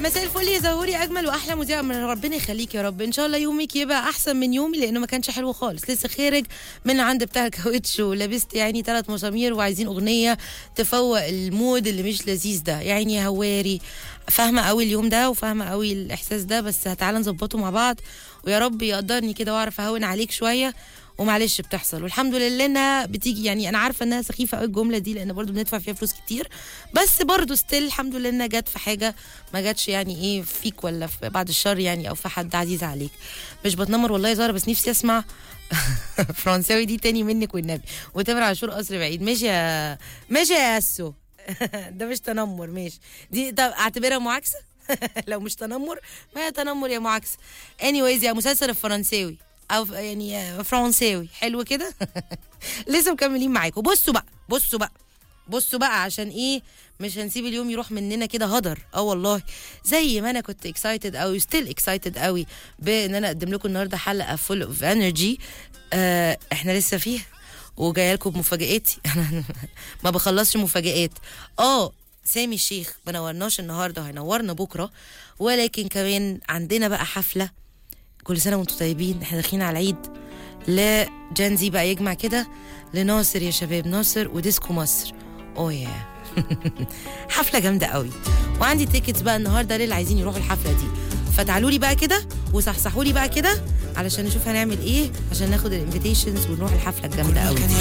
مساء الفل يا زهوري اجمل واحلى مذيع من ربنا يخليك يا رب ان شاء الله يومك يبقى احسن من يومي لانه ما كانش حلو خالص لسه خارج من عند بتاع الكاوتش ولبست يعني ثلاث مسامير وعايزين اغنيه تفوق المود اللي مش لذيذ ده يعني يا هواري فاهمه قوي اليوم ده وفاهمه قوي الاحساس ده بس تعالى نظبطه مع بعض ويا رب يقدرني كده واعرف اهون عليك شويه ومعلش بتحصل والحمد لله انها بتيجي يعني انا عارفه انها سخيفه قوي الجمله دي لان برضو بندفع فيها فلوس كتير بس برضو ستيل الحمد لله انها جت في حاجه ما جاتش يعني ايه فيك ولا في بعد الشر يعني او في حد عزيز عليك مش بتنمر والله يا زهره بس نفسي اسمع فرنساوي دي تاني منك والنبي وتامر عاشور قصر بعيد ماشي يا ماشي يا ياسو ده مش تنمر ماشي دي طب اعتبرها معاكسه لو مش تنمر ما هي تنمر يا معاكسه anyways يا مسلسل الفرنساوي او يعني فرنساوي حلو كده لسه مكملين معاكم بصوا بقى بصوا بقى بصوا بقى عشان ايه مش هنسيب اليوم يروح مننا كده هدر اه والله زي ما انا كنت اكسايتد قوي ستيل اكسايتد قوي بان انا اقدم لكم النهارده حلقه فول اوف انرجي آه احنا لسه فيها وجايه لكم بمفاجاتي انا ما بخلصش مفاجآت اه سامي الشيخ ما نورناش النهارده هينورنا بكره ولكن كمان عندنا بقى حفله كل سنه وانتم طيبين احنا داخلين على العيد لجانزي بقى يجمع كده لناصر يا شباب ناصر وديسكو مصر اوه يا حفله جامده قوي وعندي تيكتس بقى النهارده للي عايزين يروحوا الحفله دي فتعالوا لي بقى كده وصحصحوا لي بقى كده علشان نشوف هنعمل ايه عشان ناخد الانفيتيشنز ونروح الحفله الجامده قوي كان